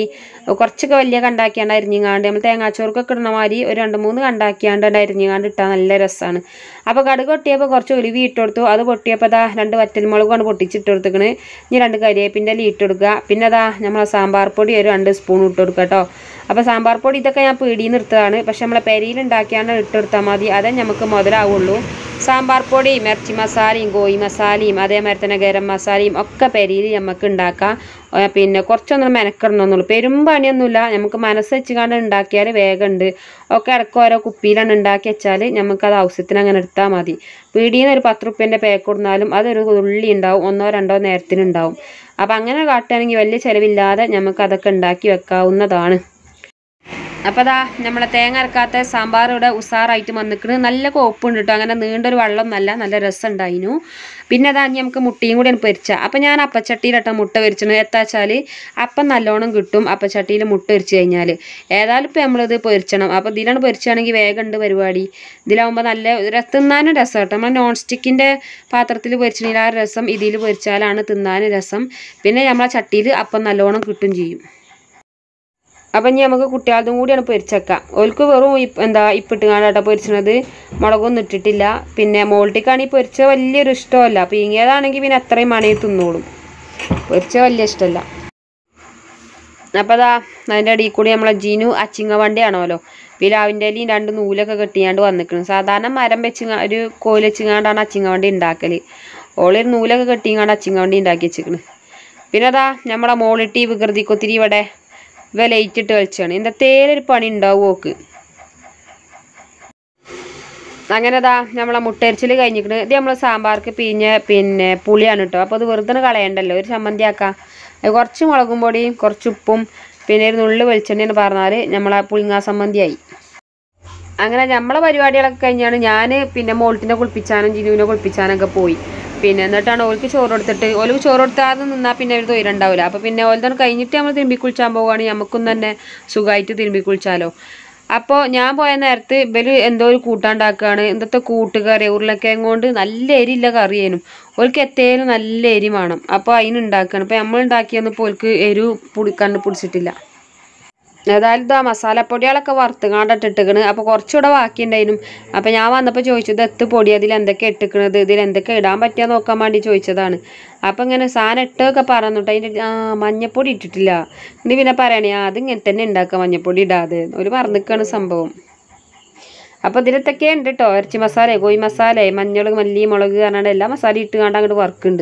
കുറച്ചൊക്കെ വലിയ കണ്ടാക്കിയാണ്ട് അരിഞ്ഞിങ്ങാണ്ട് നമ്മൾ തേങ്ങാച്ചോർക്കൊക്കെ ഇടുന്ന മാതിരി ഒരു രണ്ട് മൂന്ന് കണ്ടാക്കിയാണ്ട് അരിഞ്ഞിങ്ങാണ്ട് ഇട്ടാൽ നല്ല രസമാണ് അപ്പോൾ കടുക് പൊട്ടിയപ്പോൾ കുറച്ച് ഉലുവി ഇട്ട് കൊടുത്തു അത് പൊട്ടിയപ്പോൾ അതാ രണ്ട് വറ്റൽമുളകാണ് പൊട്ടിച്ചിട്ട് കൊടുത്തിക്കണ് ഇനി രണ്ട് കരിവേപ്പിൻ്റെ ഇല ഇട്ട് കൊടുക്കുക പിന്നെ അതാ നമ്മൾ സാമ്പാർ പൊടി ഒരു രണ്ട് സ്പൂൺ ഇട്ട് കൊടുക്കുക കേട്ടോ അപ്പോൾ സാമ്പാർ പൊടി ഇതൊക്കെ ഞാൻ പീടിയിൽ നിന്ന് എടുത്തതാണ് പക്ഷെ നമ്മളെ പെരിയിൽ ഉണ്ടാക്കിയാണ്ട് ഇട്ടെടുത്താൽ മതി അതേ നമുക്ക് മുതലാവുള്ളൂ സാമ്പാർ പൊടിയും ഇറച്ചി മസാലയും കോഴി മസാലയും അതേമാതിരി തന്നെ ഗരം മസാലയും ഒക്കെ പെരിയിൽ നമുക്ക് ഉണ്ടാക്കാം ആ, പിന്നെ കുറച്ചൊന്നും മെനക്കിടണമെന്നുള്ളൂ പെരും പണിയൊന്നുമില്ല നമുക്ക് മനസ്സ് വെച്ചുകൊണ്ട് ഉണ്ടാക്കിയാൽ വേഗമുണ്ട് ഒക്കെ ഇടയ്ക്ക് ഓരോ കുപ്പിയിലാണ് ഉണ്ടാക്കി വെച്ചാൽ നമുക്കത് ആവശ്യത്തിന് അങ്ങനെ എടുത്താൽ മതി പീടിയിൽ നിന്ന് ഒരു പത്ത് റുപ്യൻ്റെ പാക്ക് കൊടുത്താലും അതൊരു ഉള്ളി ഉണ്ടാവും ഒന്നോ രണ്ടോ നേരത്തിന് ഉണ്ടാവും അപ്പം അങ്ങനെ കാട്ടുകയാണെങ്കിൽ വലിയ ചിലവില്ലാതെ നമുക്ക് അതൊക്കെ ഉണ്ടാക്കി വെക്കാവുന്നതാണ് അപ്പോൾ അതാ നമ്മളെ തേങ്ങ അരക്കാത്ത സാമ്പാർ ഇവിടെ ഉസാറായിട്ട് വന്നിക്കണ് നല്ല കോപ്പുണ്ട് കേട്ടോ അങ്ങനെ നീണ്ടൊരു വെള്ളം നല്ല നല്ല രസം ഉണ്ടായിരുന്നു പിന്നെ അതാ ഇനി നമുക്ക് മുട്ടയും കൂടിയാണ് പൊരിച്ച അപ്പം ഞാൻ അപ്പച്ചട്ടിയിലിട്ട മുട്ട പൊരിച്ചത് എത്താ വെച്ചാൽ അപ്പം നല്ലോണം കിട്ടും അപ്പച്ചട്ടിയിൽ മുട്ട പൊരിച്ച് കഴിഞ്ഞാൽ ഏതായാലും ഇപ്പം നമ്മളിത് പൊരിച്ചണം അപ്പോൾ ഇതിലാണ് പൊരിച്ചാണെങ്കിൽ വേഗം ഉണ്ട് പരിപാടി ഇതിലാവുമ്പോൾ നല്ല ര- തിന്നാനും രസം കേട്ടോ നമ്മൾ നോൺ സ്റ്റിക്കിൻ്റെ പാത്രത്തിൽ പൊരിച്ചിട്ടുണ്ടെങ്കിൽ ആ രസം ഇതിൽ പൊരിച്ചാലാണ് തിന്നാനും രസം പിന്നെ നമ്മളെ ചട്ടിയിൽ അപ്പം നല്ലോണം കിട്ടും ചെയ്യും അപ്പം ഇനി നമുക്ക് കുട്ടികളതും കൂടിയാണ് പൊരിച്ചേക്കാം ഓൽക്ക് വെറും ഇപ്പ് എന്താ ഇപ്പിട്ടുകാണ്ടാട്ടോ പൊരിച്ചണത് മുളകൊന്നും ഇട്ടിട്ടില്ല പിന്നെ മോൾട്ടിക്കാണെങ്കിൽ പൊരിച്ച വലിയൊരു ഇഷ്ടമല്ല പീങ്ങിയതാണെങ്കിൽ പിന്നെ അത്രയും മണയിൽ തിന്നോളും പൊരിച്ച വലിയ ഇഷ്ടമല്ല അപ്പോൾ അതാ അതിൻ്റെ അടിയിൽ കൂടി നമ്മളെ ജീനു അച്ചിങ്ങ വണ്ടിയാണല്ലോ പിലാവിൻ്റെ ഇലയും രണ്ട് നൂലൊക്കെ കെട്ടിയാണ്ട് വന്നിക്കണം സാധാരണ മരം വെച്ച് ഒരു കോല് വെച്ചിങ്ങാണ്ടാണ് അച്ചിങ്ങ വണ്ടി ഉണ്ടാക്കൽ ഓളൊരു നൂലൊക്കെ കെട്ടിങ്ങാണ്ട് അച്ചിങ്ങ വണ്ടി ഉണ്ടാക്കി വെച്ചിക്കണ് പിന്നെ അതാ നമ്മളെ മോളിട്ടി വികൃതി കൊത്തിരി ഇവിടെ ഇവ ലൈറ്റ് ഇട്ട് കളിച്ചാണ് എന്താ തേലൊരു പണി ഉണ്ടാവും ഓക്ക് അങ്ങനെ ദാ നമ്മളെ മുട്ടരിച്ചിൽ കഴിഞ്ഞിക്കണ് ഇത് നമ്മൾ സാമ്പാർക്ക് പിഴിഞ്ഞ പിന്നെ പുളിയാണ് കേട്ടോ അപ്പോൾ അത് വെറുതെ കളയണ്ടല്ലോ ഒരു ചമ്മന്തി ആക്കാം അത് കുറച്ച് മുളകും പൊടിയും കുറച്ച് ഉപ്പും പിന്നെ ഒരു നുള്ളു വെളിച്ചെണ്ണയാണ് പറഞ്ഞാൽ നമ്മളെ പുളിങ്ങാ സമ്മന്തിയായി അങ്ങനെ നമ്മളെ പരിപാടികളൊക്കെ കഴിഞ്ഞാണ് ഞാൻ പിന്നെ മോൾട്ടിനെ കുളിപ്പിച്ചാനും ജിനുവിനെ കുളിപ്പിച്ചാനൊക്കെ പോയി പിന്നെ എന്നിട്ടാണ് ഓൾക്ക് ചോറ് കൊടുത്തിട്ട് ഓൾക്ക് ചോറ് കൊടുത്താതെ നിന്നാൽ പിന്നെ ഒരു തൊയിലുണ്ടാവില്ല അപ്പോൾ പിന്നെ ഓൽതാണ് കഴിഞ്ഞിട്ട് നമ്മൾ തിരുമ്പി കുളിച്ചാൻ പോവുകയാണെങ്കിൽ നമുക്കും തന്നെ സുഖമായിട്ട് തിരുമ്പി കുളിച്ചാലോ അപ്പോൾ ഞാൻ പോയ നേരത്ത് ഇവര് എന്തോ ഒരു കൂട്ടാണ്ടാക്കുകയാണ് എന്തത്തെ കൂട്ടുകറി ഉരുളക്കിഴങ്ങ് കൊണ്ട് നല്ല എരിയില്ല കറിയേനും ഓൾക്ക് എത്തേലും നല്ല എരി വേണം അപ്പോൾ അതിനുണ്ടാക്കുകയാണ് അപ്പോൾ നമ്മൾ ഉണ്ടാക്കിയൊന്നും ഇപ്പോൾ ഓൾക്ക് എരു പുടി കണ്ട് പിടിച്ചിട്ടില്ല ഏതായാലും ഇതാ മസാലപ്പൊടികളൊക്കെ വറുത്തുകാണ്ട് ഇട്ടിക്കണ് അപ്പോൾ കുറച്ചുകൂടെ ബാക്കി ഉണ്ടായിരുന്നു അപ്പോൾ ഞാൻ വന്നപ്പോൾ ചോദിച്ചു ഇത് എത്ത് പൊടി അതിൽ എന്തൊക്കെ ഇട്ടിക്കണത് ഇതിൽ എന്തൊക്കെ ഇടാൻ പറ്റുക നോക്കാൻ വേണ്ടി ചോദിച്ചതാണ് അപ്പോൾ ഇങ്ങനെ സാധനം ഇട്ടൊക്കെ പറഞ്ഞിട്ട് അതിൻ്റെ ആ മഞ്ഞപ്പൊടി ഇട്ടിട്ടില്ല ഇനി പിന്നെ പറയണേ ആ അത് ഇങ്ങനെ തന്നെ ഉണ്ടാക്കുക മഞ്ഞപ്പൊടി ഇടാതെ ഒരു പറഞ്ഞിക്കാണ് സംഭവം അപ്പോൾ ഇതിലത്തൊക്കെ ഉണ്ട് കേട്ടോ ഇറച്ചി മസാല കോഴി മസാല മഞ്ഞൾ മല്ലി മുളക് പറഞ്ഞാണ്ട് എല്ലാ മസാലയും ഇട്ടുകാണ്ട് അങ്ങോട്ട് വർക്കുണ്ട്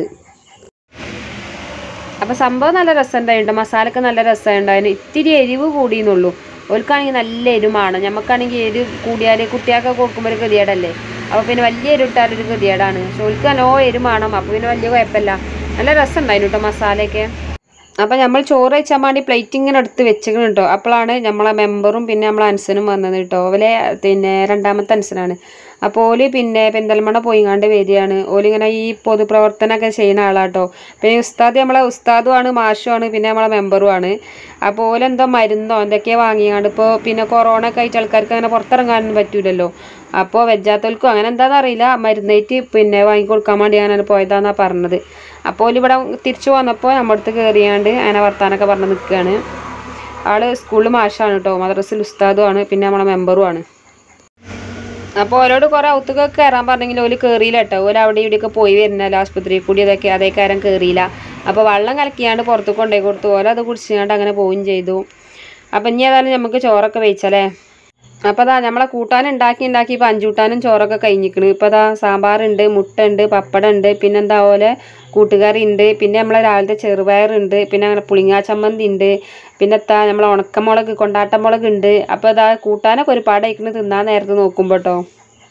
അപ്പോൾ സംഭവം നല്ല രസമുണ്ടായിട്ടുണ്ട് മസാലയൊക്കെ നല്ല രസമുണ്ടായിരുന്നു ഇത്തിരി എരിവ് കൂടിയെന്നുള്ളൂ ഓൽക്കാണെങ്കിൽ നല്ല എരിവാണ് നമുക്കാണെങ്കിൽ എരിവ് കൂടിയാൽ കുട്ടികൾക്ക് കൊടുക്കുമ്പോൾ ഒരു ഗതികേടല്ലേ അപ്പോൾ പിന്നെ വലിയ എരിവ് ഇട്ടാൽ ഒരു ഗതികേടാണ് പക്ഷെ ഓൽക്ക് നല്ലോ എരിവാണ് അപ്പോൾ പിന്നെ വലിയ കുഴപ്പമില്ല നല്ല രസമുണ്ടായിരുന്നു കേട്ടോ മസാലയൊക്കെ അപ്പം നമ്മൾ ചോറ് വെച്ചാൽ വേണ്ടി പ്ലേറ്റ് ഇങ്ങനെ എടുത്ത് വെച്ചിക്കണം കേട്ടോ അപ്പോഴാണ് നമ്മളെ മെമ്പറും പിന്നെ നമ്മളെ അൻസനും വന്നത് കേട്ടോ ഓലെ പിന്നെ രണ്ടാമത്തെ അൻസനാണ് അപ്പോൾ ഓല് പിന്നെ പെരിന്തൽമണ്ണ പോയിങ്ങാണ്ട് വരികയാണ് ഓലിങ്ങനെ ഈ പൊതുപ്രവർത്തനമൊക്കെ ചെയ്യുന്ന ആളാട്ടോ പിന്നെ ഉസ്താദ് നമ്മളെ ഉസ്താദുമാണ് മാഷുമാണ് പിന്നെ നമ്മളെ മെമ്പറുമാണ് അപ്പോൾ ഓലെന്തോ മരുന്നോ എന്തൊക്കെയോ വാങ്ങിയാണ്ട് ഇപ്പോൾ പിന്നെ കൊറോണ ഒക്കെ ആയിട്ട് ആൾക്കാർക്ക് അങ്ങനെ പുറത്തിറങ്ങാനൊന്നും പറ്റൂലല്ലോ അപ്പോൾ വെജാത്തവർക്കും അങ്ങനെ എന്താണെന്ന് അറിയില്ല മരുന്നേറ്റ് പിന്നെ വാങ്ങിക്കൊടുക്കാൻ വേണ്ടി അങ്ങനെ പോയതാന്നാണ് പറഞ്ഞത് അപ്പോൾ ഇവിടെ തിരിച്ചു വന്നപ്പോൾ നമ്മുടെ അടുത്ത് കയറിയാണ്ട് അങ്ങനെ വർത്താനൊക്കെ പറഞ്ഞ് നിൽക്കുകയാണ് ആള് സ്കൂളിൽ മാഷാണ് കേട്ടോ മദ്രസിൽ ഉസ്താദുമാണ് പിന്നെ നമ്മളെ മെമ്പറുമാണ് അപ്പോൾ ഓരോട് കുറേ ഔത്തുകൊക്കെ കയറാൻ പറഞ്ഞെങ്കിൽ ഓല് കയറിയില്ല കേട്ടോ ഓല് അവിടെ ഇവിടെയൊക്കെ പോയി വരുന്നല്ലോ ആസ്പത്രിയിൽ കൂടി അതൊക്കെ അതേ കാര്യം കയറിയില്ല അപ്പോൾ വെള്ളം കലക്കിയാണ്ട് പുറത്ത് കൊണ്ടുപോയി കൊടുത്തു ഓല അത് കുടിച്ചാണ്ട് അങ്ങനെ പോവുകയും ചെയ്തു അപ്പം ഇനി ഏതായാലും നമുക്ക് ചോറൊക്കെ വെച്ചല്ലേ അപ്പോൾ അതാ നമ്മളെ കൂട്ടാൻ ഉണ്ടാക്കി ഉണ്ടാക്കി ഇപ്പം അഞ്ചൂട്ടാനും ചോറൊക്കെ കഴിഞ്ഞിക്കണ് ഇപ്പോൾ അതാ സാമ്പാറുണ്ട് മുട്ട ഉണ്ട് പപ്പടം ഉണ്ട് പിന്നെന്താ പോലെ കൂട്ടുകറി ഉണ്ട് പിന്നെ നമ്മളെ രാവിലത്തെ ചെറുപയറുണ്ട് പിന്നെ അങ്ങനെ പുളിങ്ങാ ചമ്മന്തി ഉണ്ട് പിന്നെ എത്താ നമ്മളെ ഉണക്കമുളക് കൊണ്ടാട്ടമുളക് ഉണ്ട് അപ്പോൾ അതാ കൂട്ടാനൊക്കെ ഒരുപാട് അയക്കണ് തിന്നാൻ നേരത്ത് നോക്കുമ്പോൾ കേട്ടോ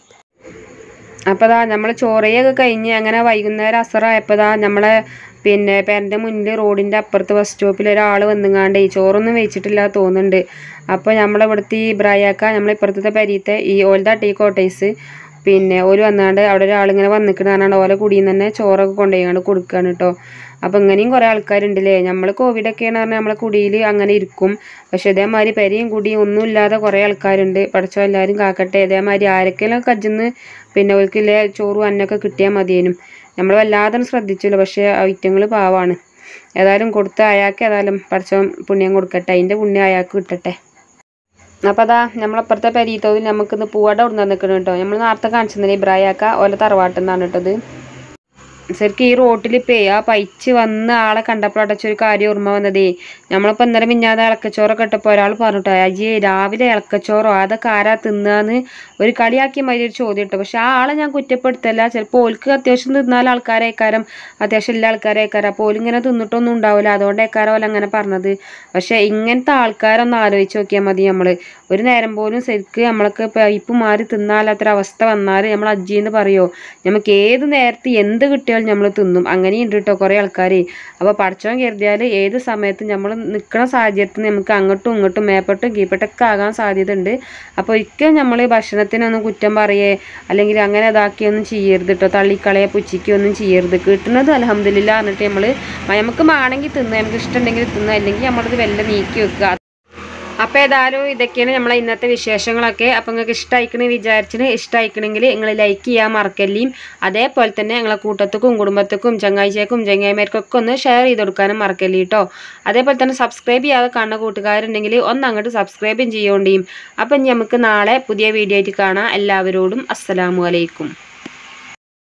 അപ്പോൾ അതാ നമ്മൾ ചോറയൊക്കെ കഴിഞ്ഞ് അങ്ങനെ വൈകുന്നേരം അസറായപ്പോൾ ദാ നമ്മളെ പിന്നെ പേരൻ്റെ മുന്നിൽ റോഡിൻ്റെ അപ്പുറത്ത് ബസ് സ്റ്റോപ്പിൽ ഒരാൾ വന്നുങ്ങാണ്ട് ഈ ചോറൊന്നും വെച്ചിട്ടില്ല തോന്നുന്നുണ്ട് അപ്പോൾ നമ്മളെ ഇവിടുത്തെ ഈ ബ്രായാക്ക നമ്മളെ ഇപ്പുറത്തെ പരീത്തെ ഈ ഓൽദ ടീ കോട്ടേഴ്സ് പിന്നെ ഓല് വന്നാണ്ട് അവിടെ ഒരാളിങ്ങനെ വന്നിക്കണ പറഞ്ഞാണ്ട് ഓലെ കുടിയിൽ നിന്ന് തന്നെ ചോറൊക്കെ കൊണ്ടുപോയാണ്ട് കൊടുക്കുകയാണ് കേട്ടോ അപ്പോൾ ഇങ്ങനെയും കുറേ ആൾക്കാരുണ്ടല്ലേ നമ്മൾ കോവിഡൊക്കെയാണ് പറഞ്ഞാൽ നമ്മളെ കുടിയിൽ അങ്ങനെ ഇരിക്കും പക്ഷെ ഇതേമാതിരി പെരയും കുടിയും ഒന്നും ഇല്ലാതെ കുറേ ആൾക്കാരുണ്ട് പഠിച്ചോ എല്ലാവരും കാക്കട്ടെ ഇതേമാതിരി ആരൊക്കെല്ലാം കജ്ജിന്ന് പിന്നെ ഓൽക്കില്ലേ ചോറും അന്നൊക്കെ കിട്ടിയാൽ മതിയേനും നമ്മൾ വല്ലാതെ ശ്രദ്ധിച്ചില്ല പക്ഷേ ഐറ്റങ്ങൾ പാവാണ് ഏതായാലും കൊടുത്ത അയാൾക്ക് ഏതായാലും പഠിച്ചോൻ പുണ്യം കൊടുക്കട്ടെ അതിൻ്റെ പുണ്യം അയാൾക്ക് കിട്ടട്ടെ അപ്പോൾ അതാ നമ്മളപ്പുറത്തെ പെരീത്തോതിൽ നമുക്കിന്ന് പൂവട ഇവിടെ നിൽക്കണം കേട്ടോ നമ്മൾ നേരത്തെ കാണിച്ചിരുന്നില്ല ഇബ്രാഹിയാക്ക ഓല തറവാട്ടിൽ നിന്നാണ് കേട്ടത് ശരിക്കും ഈ റോട്ടിൽ ഇപ്പേ ആ പൈച്ച് വന്ന് ആളെ കണ്ടപ്പോൾ അടച്ചൊരു കാര്യം ഓർമ്മ വന്നതേ നമ്മളിപ്പോൾ ഇന്നലെ മിഞ്ഞാതെ ഇളക്കച്ചോറൊക്കെ ഇട്ടപ്പോൾ ഒരാൾ പറഞ്ഞിട്ടോ അയ്യേ രാവിലെ ഇളക്കച്ചോറോ അതൊക്കെ ആരാ തിന്നാന്ന് ഒരു കളിയാക്കിയ മാതിരി ഒരു ചോദ്യം ഇട്ടു പക്ഷെ ആ ആളെ ഞാൻ കുറ്റപ്പെടുത്തല്ല ചിലപ്പോൾ ഓൽക്ക് അത്യാവശ്യം തിന്നാൽ ആൾക്കാരേക്കാരം അത്യാവശ്യം എല്ലാ ആൾക്കാരേക്കാരം അപ്പോൾ ഓലിങ്ങനെ തിന്നിട്ടൊന്നും ഉണ്ടാവില്ല അതുകൊണ്ടേക്കാരം ഓല അങ്ങനെ പറഞ്ഞത് പക്ഷെ ഇങ്ങനത്തെ ആൾക്കാരൊന്ന് ആലോചിച്ച് നോക്കിയാൽ മതി നമ്മൾ ഒരു നേരം പോലും ശരിക്ക് നമ്മൾക്ക് പൈപ്പ് മാറി തിന്നാലാത്തൊരവസ്ഥ വന്നാൽ നമ്മൾ അജ്ജിന്ന് പറയുമോ നമുക്ക് ഏത് നേരത്ത് എന്ത് കിട്ടിയാലും നമ്മൾ തിന്നും അങ്ങനെയുണ്ട് കേട്ടോ കുറേ ആൾക്കാർ അപ്പോൾ പഠിച്ചോൻ കരുതിയാൽ ഏത് സമയത്തും നമ്മൾ നിൽക്കുന്ന സാഹചര്യത്തിൽ നമുക്ക് അങ്ങോട്ടും ഇങ്ങോട്ടും മേപ്പെട്ടും കീഴ്പ്പെട്ടൊക്കെ ആകാൻ സാധ്യത ഉണ്ട് അപ്പോൾ ഒരിക്കലും നമ്മൾ ഭക്ഷണത്തിനൊന്നും കുറ്റം പറയേ അല്ലെങ്കിൽ അങ്ങനെ ഇതാക്കിയൊന്നും ചെയ്യരുത് കേട്ടോ തള്ളിക്കളയെ പുച്ചിക്കൊന്നും ചെയ്യരുത് കിട്ടുന്നത് അലഹമ്മദില്ല എന്നിട്ട് നമ്മൾ നമുക്ക് വേണമെങ്കിൽ തിന്നുക നമുക്ക് ഇഷ്ടമുണ്ടെങ്കിൽ തിന്നുക അല്ലെങ്കിൽ നമ്മളത് വെല്ല നീക്കി വെക്കുക അപ്പോൾ ഏതായാലും ഇതൊക്കെയാണ് നമ്മളെ ഇന്നത്തെ വിശേഷങ്ങളൊക്കെ അപ്പോൾ നിങ്ങൾക്ക് ഇഷ്ടമായിക്കണ് വിചാരിച്ചിന് ഇഷ്ടമായിക്കണമെങ്കിൽ നിങ്ങൾ ലൈക്ക് ചെയ്യാൻ മറക്കല്ലേയും അതേപോലെ തന്നെ നിങ്ങളെ കൂട്ടത്തുക്കും കുടുംബത്തുക്കും ചങ്ങാഴ്ചക്കും ചങ്ങായിമാർക്കൊക്കെ ഒന്ന് ഷെയർ ചെയ്ത് കൊടുക്കാനും മറക്കല്ലേ കേട്ടോ അതേപോലെ തന്നെ സബ്സ്ക്രൈബ് ചെയ്യാതെ കാണുന്ന കൂട്ടുകാരുണ്ടെങ്കിൽ ഒന്ന് അങ്ങോട്ട് സബ്സ്ക്രൈബും ചെയ്യോണ്ടിയും അപ്പം ഇനി നമുക്ക് നാളെ പുതിയ വീഡിയോ ആയിട്ട് കാണാം എല്ലാവരോടും അസ്സലാമു അലൈക്കും